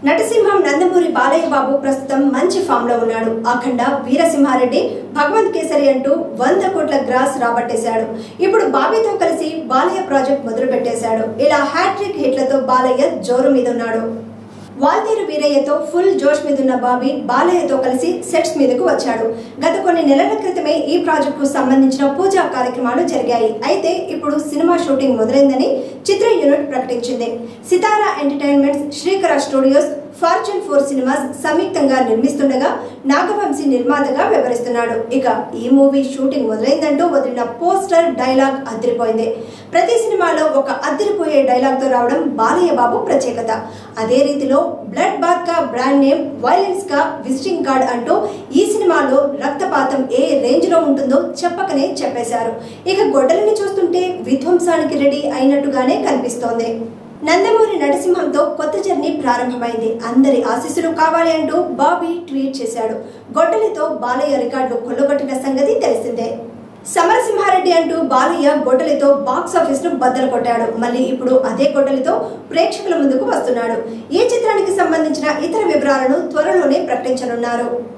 నటసింహం నందమూరి బాలయ్య బాబు ప్రస్తుతం మంచి ఫామ్ లో ఉన్నాడు అఖండ వీరసింహారెడ్డి భగవంత్ కేసరి అంటూ వంద కోట్ల గ్రాస్ రాబట్టేశాడు ఇప్పుడు బాబీతో కలిసి బాలయ్య ప్రాజెక్ట్ మొదలు పెట్టేశాడు ఇలా హ్యాట్రిక్ హిట్లతో బాలయ్య జోరు మీద ఉన్నాడు వాల్తేరు వీరయ్యతో ఫుల్ జోష్ మీదున్న బాబీ బాలయ్యతో కలిసి సెట్స్ మీదకు వచ్చాడు గత కొన్ని నెలల క్రితమే ఈ ప్రాజెక్టుకు సంబంధించిన పూజా కార్యక్రమాలు జరిగాయి అయితే ఇప్పుడు సినిమా షూటింగ్ మొదలైందని చిత్ర యూనిట్ ప్రకటించింది Sithara entertainments Srikara studios fortune four cinemas సంయుక్తంగా నిర్మిస్తుండగా నాగవంశీ నిర్మాతగా వ్యవహరిస్తున్నాడు ఇక ఈ మూవీ షూటింగ్ మొదలైందంటూ వదిలిన పోస్టర్ డైలాగ్ అదిరిపోయింది ప్రతి సినిమాలో ఒక అదిరిపోయే డైలాగ్ తో రావడం బాలయ్య బాబు ప్రత్యేకత అదే రీతిలో బ్లడ్ బాత్ కా బ్రాండ్ నేమ్ వైలెన్స్ కా విజిటింగ్ కార్డ్ అంటూ ఈ సినిమాలో రక్తపాతం ఏ రేంజ్ లో ఉంటుందో చెప్పకనే చెప్పేశారు ఇక గొడ్డలిని చూస్తుంటే విధ్వంసానికి రెడీ అయినట్టుగానే కనిపిస్తోంది నందమూరి నరసింహంతో కొత్త జర్నీ ప్రారంభమైంది అందరి ఆశీస్సులు కావాలి అంటూ బాబీ ట్వీట్ చేశాడు గొడ్డలితో బాలయ్య రికార్డులు కొల్లగొట్టిన సంగతి తెలిసిందే సమరసింహారెడ్డి అంటూ బాలయ్య గొడ్డలితో బాక్స్ ఆఫీస్ ను బద్దలు కొట్టాడు మళ్ళీ ఇప్పుడు అదే గొడ్డలితో ప్రేక్షకుల ముందుకు వస్తున్నాడు ఈ చిత్రానికి సంబంధించిన ఇతర వివరాలను త్వరలోనే ప్రకటించనున్నారు